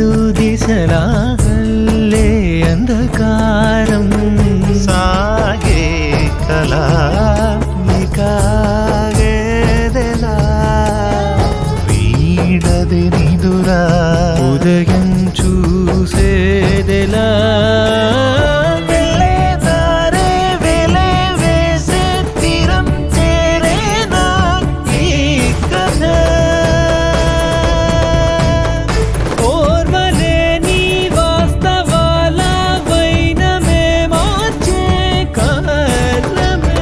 నాలు దిశలాగల్లే అంధకారం సాగే కళా కాగేదెలా వీడది నిదురా ఉదయం చూసేదెలా వెళ్ళేదారే వెలే వేసే తీరం చేరేనా ఈ కథ ఓర్వలేని వాస్తవాల వైనమే మార్చే కారణమే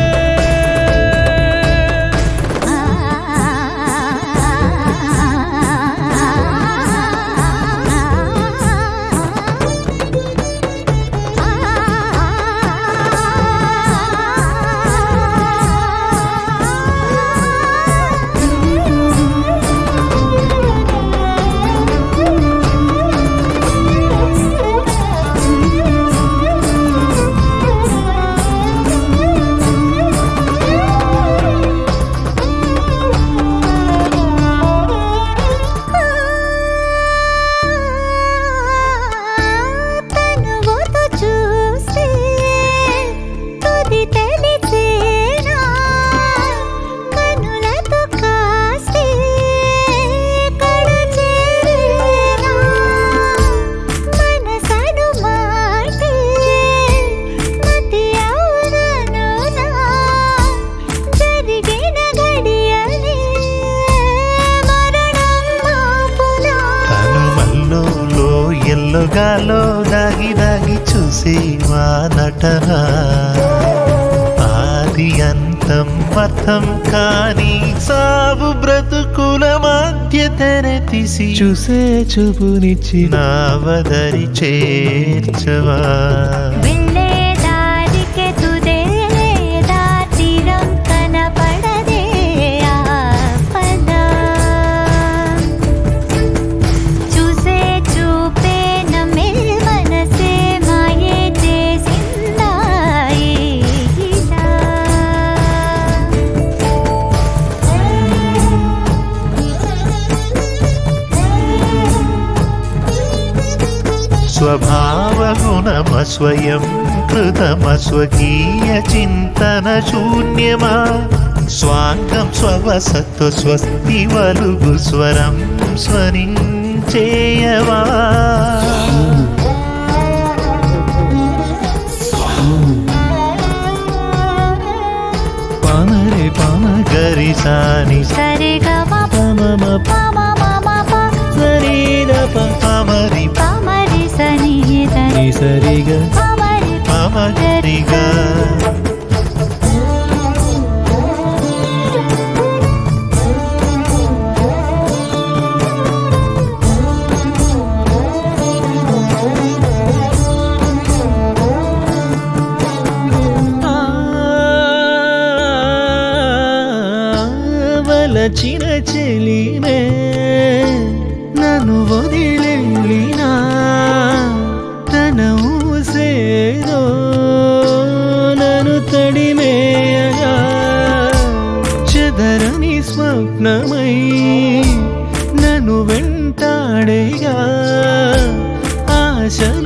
తనువుతో చూస్తే తుది తెలిసేనా కనులతో కాస్తే కడ చేరేనా మనసను మాటే మతి అవుననునా జరిగిన గడియలే మరణం మాపునా తను మల్లోలో ఎల్లుగాలో దాగి దాగి చూసి మా నటన ఆది అంతం అర్థం కాని సాగు బ్రతుకుల మధ్య తెర తీసి చూసే చూపునిచ్చి నావదరి చేర్చవా వెళ్ళే దారికి తుదే లేదా తీరం కనపడదే ఆపద చూసే చూపే నమ్మే మనసే మాయే చేసిందా ఇలా స్వభావగుణమ స్వయం కృతమ స్వకీయ చింతన శూన్యమా స్వాంగం స్వవసత్వ స్వస్తి వలుగు స్వరం స్వరించేయవా పామరే పామ గరిసాని సరిగమ పమమ పమ మమ ప సరిదప పమరి పమరి సని ని సరిగా పమరి పమరిగా వలచిన చెలిమే నన్ను వదిలెళ్ళినా తన ఊసేదో నన్ను తడిమేయగా చెదరని స్వప్నమై నన్ను వెంటాడేగా ఆశ